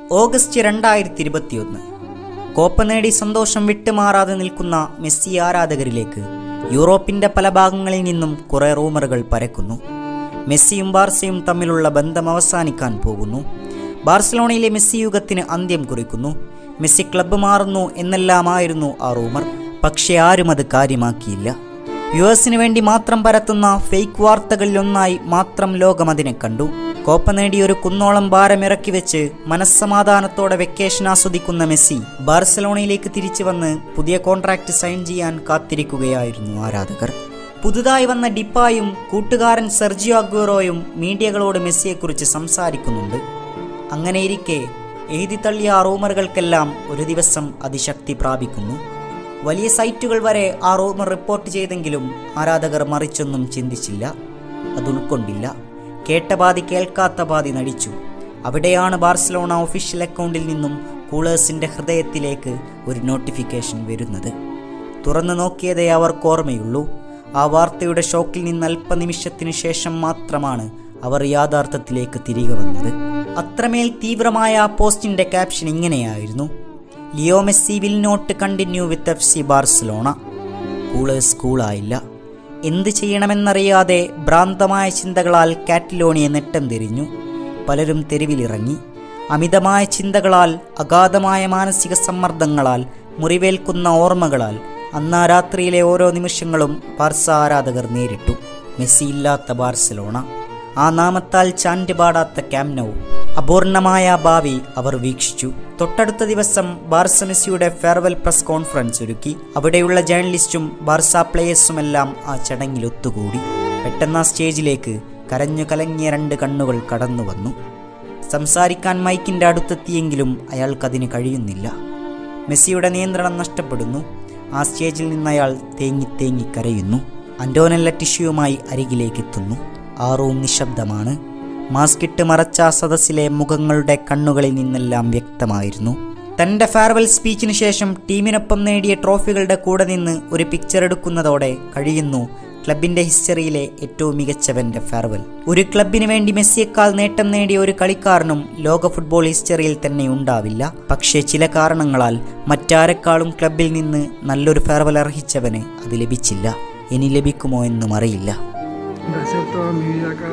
August രണ്ടായിരത്തി ഇരുപത്തിയൊന്ന് Copa നേടി സന്തോഷം വിട്ടുമാറാതെ നിൽക്കുന്ന മെസ്സി ആരാധകരിലേക്ക് യൂറോപ്പിന്റെ പല ഭാഗങ്ങളിൽ നിന്നും കുറെ റൂമറുകൾ പരക്കുന്നു മെസ്സിയും ബാർസയും തമ്മിലുള്ള ബന്ധം അവസാനിക്കാൻ പോകുന്നു ബാർസലോണയിലെ മെസ്സി യുഗത്തിന് അന്ത്യം കുറിക്കുന്നു മെസ്സി ക്ലബ്ബ് മാറുന്നു എന്നെല്ലാമായിരുന്നു ആ റൂമർ പക്ഷേ ആരും അത് കാര്യമാക്കിയില്ല യു എസിന് വേണ്ടി മാത്രം പരത്തുന്ന ഫേക്ക് വാർത്തകളിലൊന്നായി മാത്രം ലോകം അതിനെ കണ്ടു കോപ്പ നേടി ഒരു കുന്നോളം ഭാരം ഇറക്കി വെച്ച് മനസ്സമാധാനത്തോടെ വെക്കേഷൻ ആസ്വദിക്കുന്ന മെസ്സി ബാർസലോണയിലേക്ക് തിരിച്ചു വന്ന് പുതിയ കോൺട്രാക്ട് സൈൻ ചെയ്യാൻ കാത്തിരിക്കുകയായിരുന്നു ആരാധകർ പുതുതായി വന്ന ഡിപ്പായും കൂട്ടുകാരൻ സെർജിയോ അഗ്വേറോയും മീഡിയകളോട് മെസ്സിയെക്കുറിച്ച് സംസാരിക്കുന്നുണ്ട് അങ്ങനെയിരിക്കെ എഴുതി തള്ളിയ ആ റൂമറുകൾക്കെല്ലാം ഒരു ദിവസം അതിശക്തി പ്രാപിക്കുന്നു വലിയ സൈറ്റുകൾ വരെ ആ റൂമർ റിപ്പോർട്ട് ചെയ്തെങ്കിലും ആരാധകർ മറിച്ചൊന്നും ചിന്തിച്ചില്ല അത് ഉൾക്കൊണ്ടില്ല കേട്ട പാതി കേൾക്കാത്ത പാതി നടിച്ചു അവിടെയാണ് ബാർസലോണ ഒഫീഷ്യൽ അക്കൗണ്ടിൽ നിന്നും കൂളേഴ്സിന്റെ ഹൃദയത്തിലേക്ക് ഒരു നോട്ടിഫിക്കേഷൻ വരുന്നത് തുറന്നു നോക്കിയതേ അവർക്ക് ഓർമ്മയുള്ളൂ ആ വാർത്തയുടെ ഷോക്കിൽ നിന്ന് അല്പനിമിഷത്തിനു ശേഷം മാത്രമാണ് അവർ യാഥാർത്ഥ്യത്തിലേക്ക് തിരികെ വന്നത് അത്രമേൽ തീവ്രമായ ആ പോസ്റ്റിന്റെ ക്യാപ്ഷൻ ഇങ്ങനെയായിരുന്നു Leo Messi will not continue with F C Barcelona കൂളേഴ്സ് കൂളായില്ല എന്ത് ചെയ്യണമെന്നറിയാതെ ഭ്രാന്തമായ ചിന്തകളാൽ കാറ്റലോണിയെ നെട്ടം തിരിഞ്ഞു പലരും തെരുവിലിറങ്ങി അമിതമായ ചിന്തകളാൽ അഗാധമായ മാനസിക സമ്മർദ്ദങ്ങളാൽ മുറിവേൽക്കുന്ന ഓർമ്മകളാൽ അന്നാ രാത്രിയിലെ ഓരോ നിമിഷങ്ങളും ബാർസ ആരാധകർ നേരിട്ടു മെസ്സി ഇല്ലാത്ത ബാർസലോണ ആ നാമത്താൽ ചാൻഡ് പാടാത്ത ക്യാമ്നവും അപൂർണമായ ഭാവി അവർ വീക്ഷിച്ചു തൊട്ടടുത്ത ദിവസം ബാർസ മെസ്സിയുടെ ഫെയർവെൽ പ്രസ് കോൺഫറൻസ് ഒരുക്കി അവിടെയുള്ള ജേർണലിസ്റ്റും ബാർസ പ്ലേയേഴ്സുമെല്ലാം ആ ചടങ്ങിൽ ഒത്തുകൂടി പെട്ടെന്ന് ആ സ്റ്റേജിലേക്ക് കരഞ്ഞു കലങ്ങിയ രണ്ട് കണ്ണുകൾ കടന്നു വന്നു സംസാരിക്കാൻ മൈക്കിന്റെ അടുത്തെത്തിയെങ്കിലും അയാൾക്കതിന് കഴിയുന്നില്ല മെസ്സിയുടെ നിയന്ത്രണം നഷ്ടപ്പെടുന്നു ആ സ്റ്റേജിൽ നിന്ന് അയാൾ തേങ്ങി തേങ്ങി കരയുന്നു അന്റോനെല്ല ടിഷ്യൂമായി അരികിലേക്ക് എത്തുന്നു ആ റൂം നിശബ്ദമാണ് മാസ്കിട്ട് മറച്ച ആ സദസ്സിലെ മുഖങ്ങളുടെ കണ്ണുകളിൽ നിന്നെല്ലാം വ്യക്തമായിരുന്നു തന്റെ ഫെയർവെൽ സ്പീച്ചിന് ശേഷം ടീമിനൊപ്പം നേടിയ ട്രോഫികളുടെ കൂടെ നിന്ന് ഒരു പിക്ചർ എടുക്കുന്നതോടെ കഴിയുന്നു ക്ലബിന്റെ ഹിസ്റ്ററിയിലെ ഏറ്റവും മികച്ചവന്റെ ഫെയർവെൽ ഒരു ക്ലബിന് വേണ്ടി മെസ്സിയേക്കാൾ നേട്ടം നേടിയ ഒരു കളിക്കാരനും ലോക ഫുട്ബോൾ ഹിസ്റ്ററിയിൽ തന്നെ ഉണ്ടാവില്ല പക്ഷേ ചില കാരണങ്ങളാൽ മറ്റാരെക്കാളും ക്ലബിൽ നിന്ന് നല്ലൊരു ഫെയർവെൽ അർഹിച്ചവന് അത് ലഭിച്ചില്ല ഇനി ലഭിക്കുമോ എന്നും അറിയില്ല agradecer toda mi vida acá.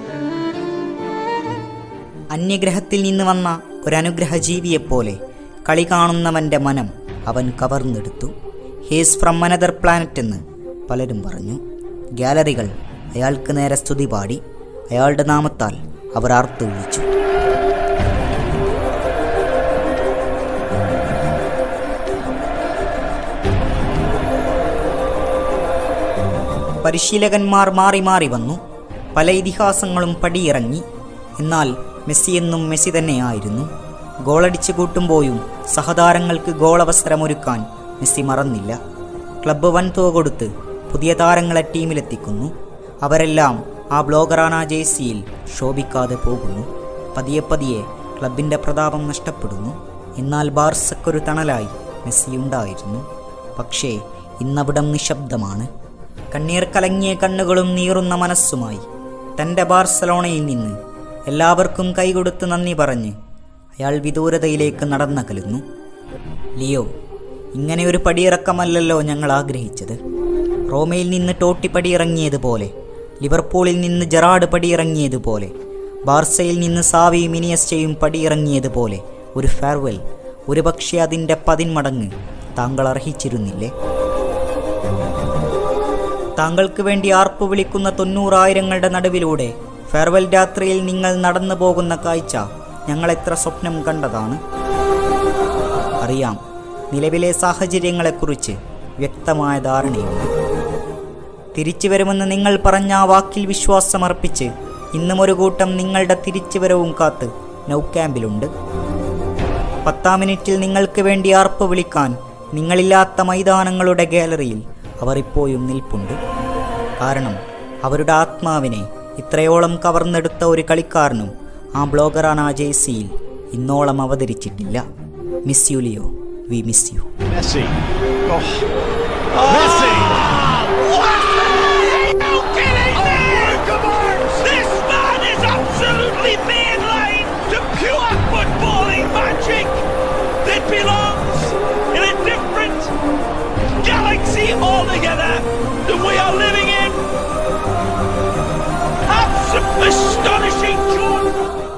അന്യഗ്രഹത്തിൽ നിന്ന് വന്ന ഒരനുഗ്രഹ ജീവിയെപ്പോലെ കളി കാണുന്നവൻ്റെ മനം അവൻ കവർന്നെടുത്തു ഹീസ് ഫ്രം അനദർ പ്ലാനറ്റ് എന്ന് പലരും പറഞ്ഞു ഗാലറികൾ അയാൾക്ക് നേരെ സ്തുതി പാടി അയാളുടെ നാമത്താൽ അവർ ആർത്തു വിളിച്ചു പരിശീലകന്മാർ മാറി മാറി വന്നു പല ഇതിഹാസങ്ങളും പടിയിറങ്ങി എന്നാൽ മെസ്സി എന്നും മെസ്സി തന്നെയായിരുന്നു ഗോളടിച്ച് കൂട്ടുമ്പോഴും സഹതാരങ്ങൾക്ക് ഗോളവസരമൊരുക്കാൻ മെസ്സി മറന്നില്ല ക്ലബ്ബ് വൻതുക കൊടുത്ത് പുതിയ താരങ്ങളെ ടീമിലെത്തിക്കുന്നു അവരെല്ലാം ആ ബ്ലോഗറാന ജേഴ്സിയിൽ ശോഭിക്കാതെ പോകുന്നു പതിയെ പതിയെ ക്ലബിൻ്റെ പ്രതാപം നഷ്ടപ്പെടുന്നു എന്നാൽ ബാർസക്കൊരു തണലായി മെസ്സി ഉണ്ടായിരുന്നു പക്ഷേ ഇന്നവിടം നിശബ്ദമാണ് കണ്ണീർ കലങ്ങിയ കണ്ണുകളും നീറുന്ന മനസ്സുമായി തൻ്റെ ബാർസലോണയിൽ നിന്ന് എല്ലാവർക്കും കൈകൊടുത്ത് നന്ദി പറഞ്ഞ് അയാൾ വിദൂരതയിലേക്ക് നടന്നകലുന്നു ലിയോ ഇങ്ങനെ ഒരു പടിയിറക്കമല്ലല്ലോ ഞങ്ങൾ ആഗ്രഹിച്ചത് റോമയിൽ നിന്ന് ടോട്ടി പടിയിറങ്ങിയതുപോലെ ലിവർപൂളിൽ നിന്ന് ജെറാഡ് പടിയിറങ്ങിയതുപോലെ ബാർസയിൽ നിന്ന് സാവി മിനിയസ്റ്റയും പടിയിറങ്ങിയതുപോലെ ഒരു ഫെയർവെൽ ഒരു പക്ഷേ അതിൻ്റെ പതിന്മടങ്ങ് താങ്കൾ അർഹിച്ചിരുന്നില്ലേ താങ്കൾക്ക് വേണ്ടി ആർപ്പ് വിളിക്കുന്ന തൊണ്ണൂറായിരങ്ങളുടെ നടുവിലൂടെ ഫെയർവെൽ രാത്രിയിൽ നിങ്ങൾ നടന്നു പോകുന്ന കാഴ്ച ഞങ്ങൾ എത്ര സ്വപ്നം കണ്ടതാണ് അറിയാം നിലവിലെ സാഹചര്യങ്ങളെക്കുറിച്ച് വ്യക്തമായ ധാരണയുണ്ട് തിരിച്ചു വരുമെന്ന് നിങ്ങൾ പറഞ്ഞ ആ വാക്കിൽ വിശ്വാസമർപ്പിച്ച് ഇന്നും ഒരു കൂട്ടം നിങ്ങളുടെ തിരിച്ചുവരവും കാത്ത് നൗ ക്യാമ്പിലുണ്ട് പത്താം മിനിറ്റിൽ നിങ്ങൾക്ക് വേണ്ടി ആർപ്പ് വിളിക്കാൻ നിങ്ങളില്ലാത്ത മൈതാനങ്ങളുടെ ഗാലറിയിൽ അവർ ഇപ്പോഴും നിൽപ്പുണ്ട് കാരണം അവരുടെ ആത്മാവിനെ ഇത്രയോളം കവർന്നെടുത്ത ഒരു കളിക്കാരനും ആ ബ്ലോഗറാണ് ആ ജേഴ്സിയിൽ ഇന്നോളം അവതരിച്ചിട്ടില്ല miss you Leo we miss you Messi. Oh. Messi. This man is absolutely mainline to pure footballing see all together that we are living in. Absolutely astonishing.